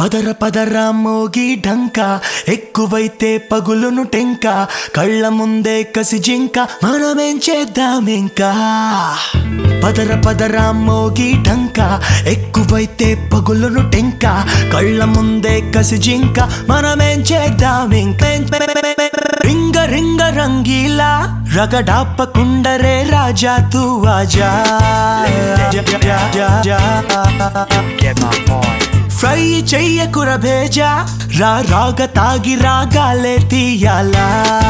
పదర పదర మోగి ఢంక ఎక్కువైతే పగులును టెంక కళ్ళ ముందే కసి జింక మనమేం చేద్దాం ఇంకా పదర పదర మోగి ఢంక ఎక్కువైతే పగులును టెంక కళ్ళ ముందే కసి జింక మనమేం చేద్దాం ఇంకా రింగ రింగ రంగీలా రగడాపకుండరే రాజా తూ ఆజా Get my point. ఫ్రై చెయ్యకుర భేజా రా రాగ తాగి రాగాలే తీయాలా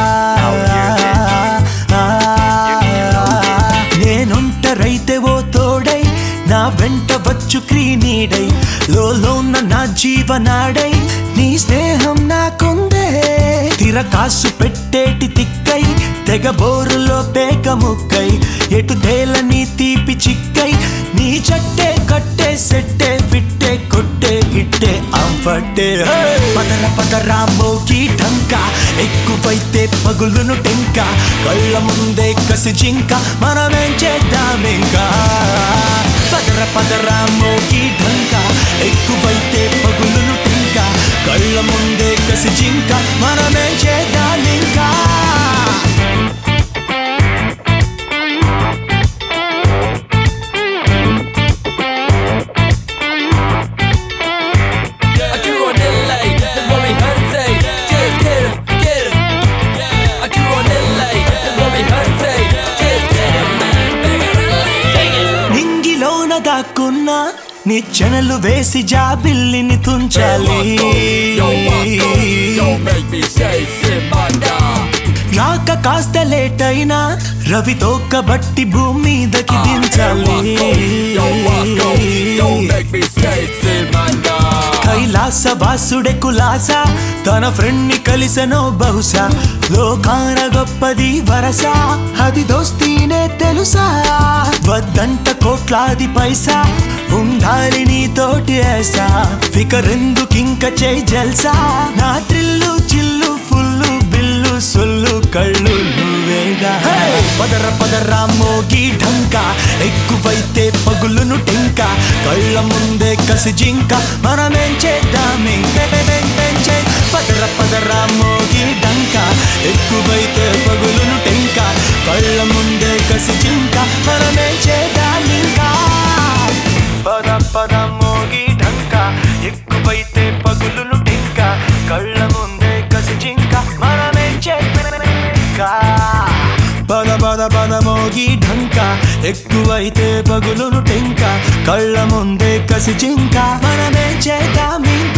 నేనుంటరైతే ఓ తోడై నా వెంట వచ్చు క్రీనీడై లోన నా జీవనాడై నీ స్నేహం నాకుందే తిరకాసు పెట్టేటి తిక్కై తెగ బోరులో పేక ముక్కై ఎటు తేలని తీపి చిక్కై నీ చట్టే కట్టే సెట్టే పిట్టే కొట్టే ఇట్టే అంపట్టే పదర పదర మోకి ఢంక ఎక్కువైతే పగులును టెంక కళ్ళ ముందే కసి జింక మనమేం చేద్దాం ఇంకా పదర పదర మోకి ఢంక ఎక్కువైతే పగులును టెంక కళ్ళ ముందే కసి జింక మనమేం చేద్దాం ఇంకా I do on delay, that's what we heard say. Just get him, get him. I do on delay, that's what we heard say. Just get him, take it. నింగిలోన దాక్కున్న నిచ్చెనలు వేసి జాబిల్లిని తుంచాలి Yo, Moscow, don't make me say Simanda. రాక కాస్త late అయినా రవితో కబట్టి భూమి మీదకి Yo, దించాలి Moscow, don't make me say Simanda. Kailasa వాసుడే కులాస తన friend ని కలిసెనో బహుశా లోకాన గొప్పది వరస అది దోస్తీనే తెలుసా వద్దంట కోట్లాది పైసా ఉండాలి నీతోటి ఏసా ఫికరెందుకింక చేయి జల్సా నా త్రిల్లు చిల్లు ఫుల్లు బిల్లు సొల్లు కళ్ళు నువ్వేగా పదర పదర మోగి ఢంక ఎక్కువైతే పగులును టెంక కళ్ళ ముందే కసి జింక మనమేం చేద్దాం ఇంకే పదర పదర మోగి ఢంక ఎక్కువైతే పగులును టెంక కళ్ళ ముందే కసి జింక మనమేం చేద్దాం ఇంకా పద పద మోగి ఢంక ఎక్కువైతే పగులును టెంక కళ్ళ ముందే కసి జింక మనమేం చేద్దాం పద పద పద మోగి ఢంక ఎక్కువైతే పగులును టెంక కళ్ళ ముందే కసి జింక మనమేం చేద్దాం ఇంకా